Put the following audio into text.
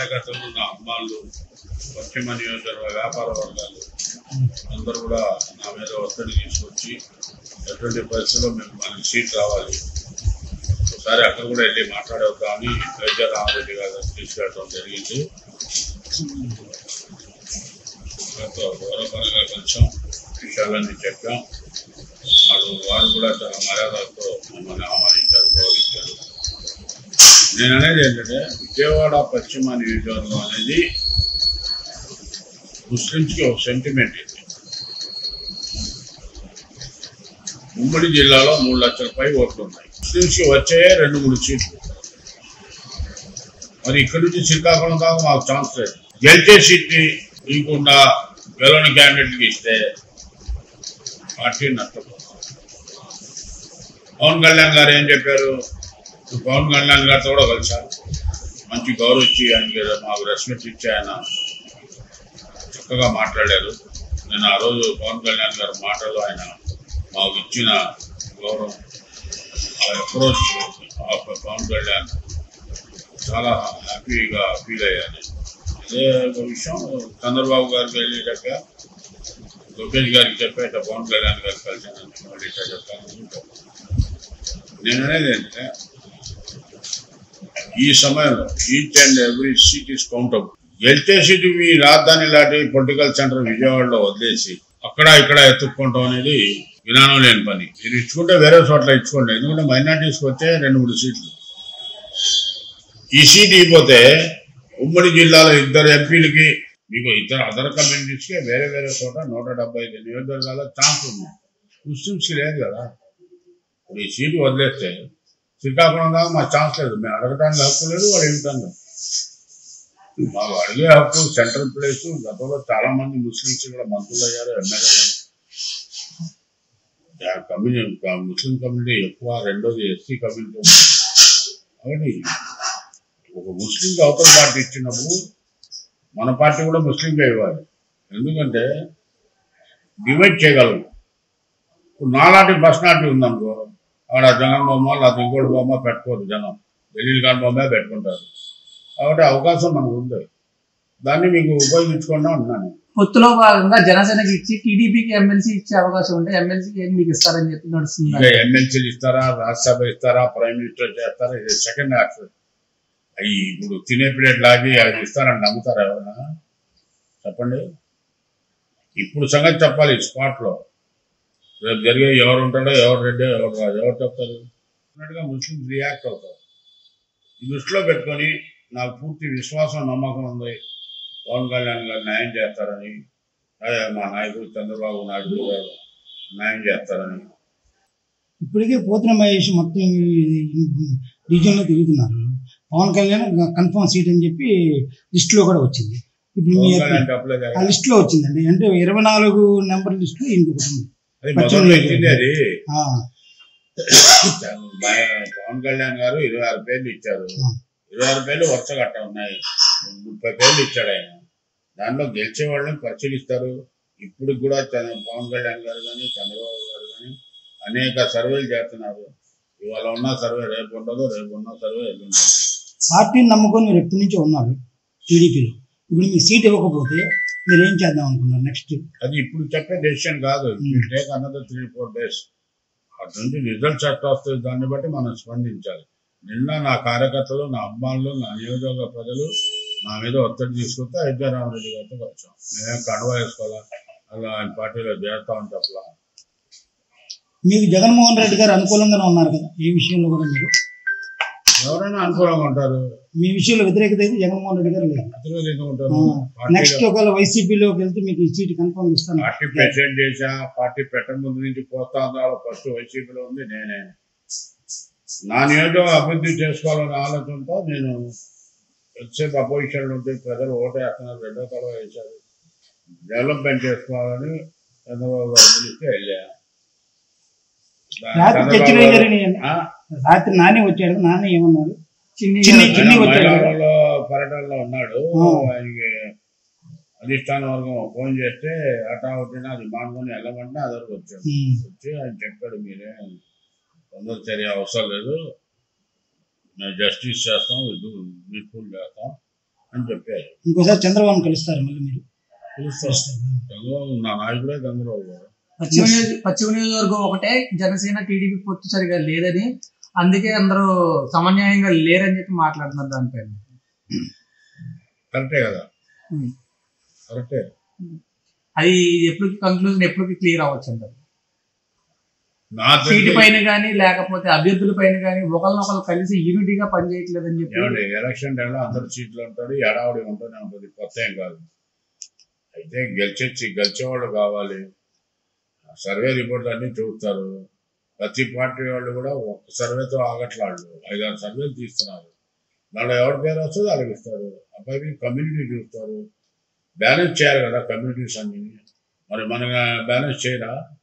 కార్యకర్తలు నా అమ్మాళ్ళు పశ్చిమ నియోజకవర్గ వ్యాపార వర్గాలు అందరూ కూడా నా మీద ఒత్తిడి తీసుకొచ్చి ఎటువంటి పరిస్థితుల్లో మేము మనకి సీట్ రావాలి ఒకసారి అక్కడ కూడా వెళ్ళి మాట్లాడవుతామని వైద్య రామరెడ్డి గారు తీసుకెళ్ళడం జరిగింది వారితో గౌరవపరంగా కొంచెం విషయాలన్నీ చెప్పాం వాడు వారు కూడా చాలా మర్యాదలతో మమ్మల్ని ఆహ్వానించారు గౌరవించారు నేను అనేది ఏంటంటే విజయవాడ పశ్చిమ నియోజకవర్గం అనేది ముస్లింస్కి ఒక సెంటిమెంట్ ఇది ఉమ్మడి జిల్లాలో మూడు లక్షల పై ఓట్లు ఉన్నాయి ముస్లింస్కి వచ్చే రెండు మూడు సీట్లు మరి ఇక్కడి నుంచి శ్రీకాకుళం దాకా మాకు ఛాన్స్ లేదు గెలిచే సీట్ని ఇవ్వకుండా గెలవని క్యాండిడేట్కి ఇస్తే పార్టీ నష్టపోతుంది పవన్ కళ్యాణ్ గారు ఏం చెప్పారు పవన్ కళ్యాణ్ గారితో కూడా కలిశారు మంచి గౌరవం ఇచ్చి ఆయనకి మాకు రెస్పెక్ట్ ఇచ్చి ఆయన చక్కగా మాట్లాడారు నేను ఆ రోజు పవన్ కళ్యాణ్ గారి మాటలు ఆయన మాకు ఇచ్చిన గౌరవం ఆ అప్రోచ్ ఆఫ్ పవన్ కళ్యాణ్ చాలా హ్యాపీగా ఫీల్ అయ్యాను అదే ఒక విషయం చంద్రబాబు గారికి వెళ్ళేటక్క లోకేష్ గారికి చెప్పేట పవన్ కళ్యాణ్ గారికి కలిసాను మళ్ళీ ఇట్లా చెప్తాను నేను అనేది ఏంటంటే ఈ సమయంలో each and every seat is accountable గెలిచే సీటు మీ రాజధాని లాంటి పొలిటికల్ సెంటర్ విజయవాడలో వదిలేసి అక్కడ ఇక్కడ ఎత్తుక్కుంటాం అనేది విధానం లేని పని మీరు ఇచ్చుకుంటే వేరే చోట్ల ఇచ్చుకోండి ఎందుకంటే మైనార్టీస్కి వచ్చే రెండు మూడు సీట్లు ఈ సీట్ ఇవ్వకపోతే ఉమ్మడి జిల్లాలో ఇద్దరు ఎంపీలకి మీకు ఇద్దరు అదర్ కమ్యూనిటీస్కి వేరే వేరే చోట నూట డెబ్బై ఐదు నియోజకవర్గాల ఛాన్స్ ఉంది ముస్లిమ్స్కి లేదు కదా ఇప్పుడు ఈ సీటు వదిలేస్తే శ్రీకాకుళం దాకా మా ఛాన్స్ లేదు మేము అడగడానికి హక్కు లేదు వాళ్ళు ఇవ్వటానికి మాకు అడిగే హక్కు సెంట్రల్ ప్లేస్ గతంలో చాలా మంది ముస్లిమ్స్ కూడా మంత్రులు అయ్యారు ఎమ్మెల్యే కమ్యూనిటీ ముస్లిం కమ్యూనిటీ ఎక్కువ రెండోది ఎస్సీ కమ్యూనిటీ కాబట్టి ఒక ముస్లింకి అవతల పార్టీ ఇచ్చినప్పుడు మన పార్టీ కూడా ముస్లింకే ఇవ్వాలి ఎందుకంటే డివైడ్ చేయగలం ఇప్పుడు నాలాంటి పర్సనాలిటీ ఉందనుకో ఆడ జగన్ బొమ్మ లేకపోతే ఇంకోటి బొమ్మ పెట్టుకోరు జనం ఢిల్లీ కాని బొమ్మే పెట్టుకుంటారు కాబట్టి అవకాశం మనకు ఉంది దాన్ని మీకు ఉపయోగించుకోండి అంటున్నాను పొత్తులో భాగంగా జనసేనకి ఇచ్చి టీడీపీకి ఎమ్మెల్సీ ఇచ్చే అవకాశం ఉంటే ఎమ్మెల్సీకి ఏం మీకు ఇస్తారని చెప్పి నడుస్తుంది ఇంకా ఎమ్మెల్సీలు ఇస్తారా రాజ్యసభ ఇస్తారా ప్రైమ్ మినిస్టర్ చేస్తారా ఇది సెకండ్ ఆప్షన్ అవి ఇప్పుడు తినే ప్లేట్ లాగి అది ఇస్తారని నమ్ముతారా ఎవరైనా చెప్పండి ఇప్పుడు సంగతి చెప్పాలి స్పాట్ లో రేపు జరిగే ఎవరు ఉంటాడో ఎవరు రెడ్డో ఎవరు రాదు ఎవరు చెప్తారు అన్నట్టుగా ముస్లింస్ రియాక్ట్ అవుతారు ఈ దృష్టిలో పెట్టుకొని నాకు పూర్తి విశ్వాసం నమ్మకం ఉంది పవన్ కళ్యాణ్ గారు న్యాయం చేస్తారని అదే మా నాయకుడు చంద్రబాబు నాయుడు గారు న్యాయం చేస్తారని ఇప్పటికే పోతున్న మహేష్ మొత్తం డివిజన్లో తిరుగుతున్నారు పవన్ కళ్యాణ్ కన్ఫర్మ్ సీట్ అని చెప్పి లిస్టులో కూడా వచ్చింది ఇప్పుడు మీ పవన్ కళ్యాణ్ అప్లై ఆ చేయాలి. లిస్టులో వచ్చింది అంటే ఇరవై నాలుగు నెంబర్ లిస్టులో ఇంకొకటి ఉంది అది పశ్చిమ మొదలు పెట్టింది అది ఆ, పవన్ కళ్యాణ్ గారు ఇరవై ఆరు పేర్లు ఇచ్చారు ఆ. ఇరవై ఆరు పేర్లు వరుస కట్ట ఉన్నాయి ముప్పై పేర్లు ఇచ్చాడు ఆయన దాంట్లో గెలిచే వాళ్ళని పరిశీలిస్తారు ఇప్పుడు కూడా చంద్ర- పవన్ కళ్యాణ్ గారు కానీ చంద్రబాబు గారు కానీ అనేక సర్వేలు చేస్తున్నారు ఇవాళ ఉన్న సర్వే రేపు ఉండదు రేపు ఉన్న సర్వే ఎల్లుండి ఉండదు. పార్టీని నమ్ముకొని మీరు ఎప్పటి నుంచో ఉన్నారు టీడీపీలో ఇప్పుడు మీకు సీట్ ఇవ్వకపోతే మీరు ఏం చేద్దాం అనుకున్నారు నెక్స్ట్ అది ఇప్పుడు చెప్పే డెసిషన్ కాదు take another three four days అటు నుంచి రిజల్ట్స్ ఎట్లా వస్తుంది దాన్ని బట్టి మనం స్పందించాలి నిన్న నా కార్యకర్తలు నా అమ్మాళ్ళు నా నియోజకవర్గ ప్రజలు నా మీద ఒత్తిడి తీసుకొస్తే అయోధ్యారామరెడ్డి గారితో వచ్చాం మేమేం కడవ వేసుకోవాలా అలా ఆయన పార్టీలో చేస్తామని చెప్పలా మీకు జగన్మోహన్ రెడ్డి గారు అనుకూలంగానే ఉన్నారు కదా ఈ విషయంలో కూడా మీరు ఎవరైనా అనుకూలంగా ఉంటారు మీ విషయంలో వ్యతిరేకత అయితే జగన్మోహన్ రెడ్డి గారు లేదు అతను ఎందుకు ఉంటారు నెక్స్ట్ పార్టీలో ఒకవేళ వైసీపీలోకి వెళ్తే మీకు ఈ సీట్ కన్ఫర్మ్ ఇస్తాను పార్టీ ప్రెసిడెంట్ చేశా పార్టీ పెట్టక ముందు నుంచి పోతా ఉందా ఫస్ట్ వైసీపీలో ఉంది నేనే నా నియోజకవర్గం అభివృద్ధి చేసుకోవాలనే ఆలోచనతో నేను ఎంతసేపు అపోజిషన్ ఉంటే ప్రజలు ఓటు వేస్తున్నారు రెండో తల వేశారు డెవలప్మెంట్ చేసుకోవాలని చంద్రబాబు గారు పిలిస్తే వెళ్ళా దా- రాత్రి చంద్రబాబు చర్చలు ఏం గారు- జరిగినాయండి ఆ? రాత్రి నాని వచ్చాడు నాని ఏమన్నారు చిన్ని చిన్ని- గారు- చిన్ని ఆయన వచ్చాడు కదా. మైలారంలో పర్యటనలో ఉన్నాడు ఆ. ఆయనకి అధిష్టాన వర్గం ఫోన్ చేస్తే అటా ఒకటినా అది మానుకొని వెళ్ళమంటే అదొరకు వచ్చాడు ఉమ్. వచ్చి ఆయన చెప్పాడు మీరే తొందర చర్య అవసరం లేదు మేము జస్టిస్ చేస్తాం ఇది పీస్ఫుల్ చేస్తాం అని చెప్పారు ఇంకోసారి చంద్రబాబు కలుస్తారు మళ్ళీ మీరు చూస్తాం చంద్రబాబు నా నాయకుడే చంద్రబాబు గారు పశ్చిమ నియోజక పశ్చిమ నియోజకవర్గం ఒకటే జనసేన టీడీపీ పొత్తు సరిగా లేదని అందుకే అందరూ సమన్యాయంగా లేరని చెప్పి మాట్లాడుతున్నారు దానిపైన కరెక్టే కదా ఉం. కరెక్టే అది ఎప్పటికి కంక్లూజన్ ఎప్పటికి క్లియర్ అవ్వచ్చు అంటారు నా సీటు తెలిసి పైన కానీ లేకపోతే అభ్యర్థుల పైన కానీ ఒకరినొకరు కలిసి యూనిటీగా పనిచేయట్లేదని చెప్పి ఏమండి ఎలక్షన్ టైంలో అందరు సీట్లు ఉంటారు ఎడావుడి ఉంటూనే ఉంటుంది కొత్త ఏం కాదు అయితే గెలిచొచ్చి గెలిచేవాళ్ళు కావాలి సర్వే రిపోర్ట్లు అన్ని చూస్తారు ప్రతి పార్టీ వాళ్ళు కూడా ఒక్క సర్వేతో ఆగట్లాళ్ళు ఐదారు సర్వేలు తీస్తున్నారు దాంట్లో ఎవరి పేరు వస్తుందో వాళ్ళకి ఇస్తారు అబ్బాయి కమ్యూనిటీ చూస్తారు బ్యాలెన్స్ చేయాలి కదా కమ్యూనిటీస్ అన్ని మరి మన బ్యాలెన్స్ చేయరా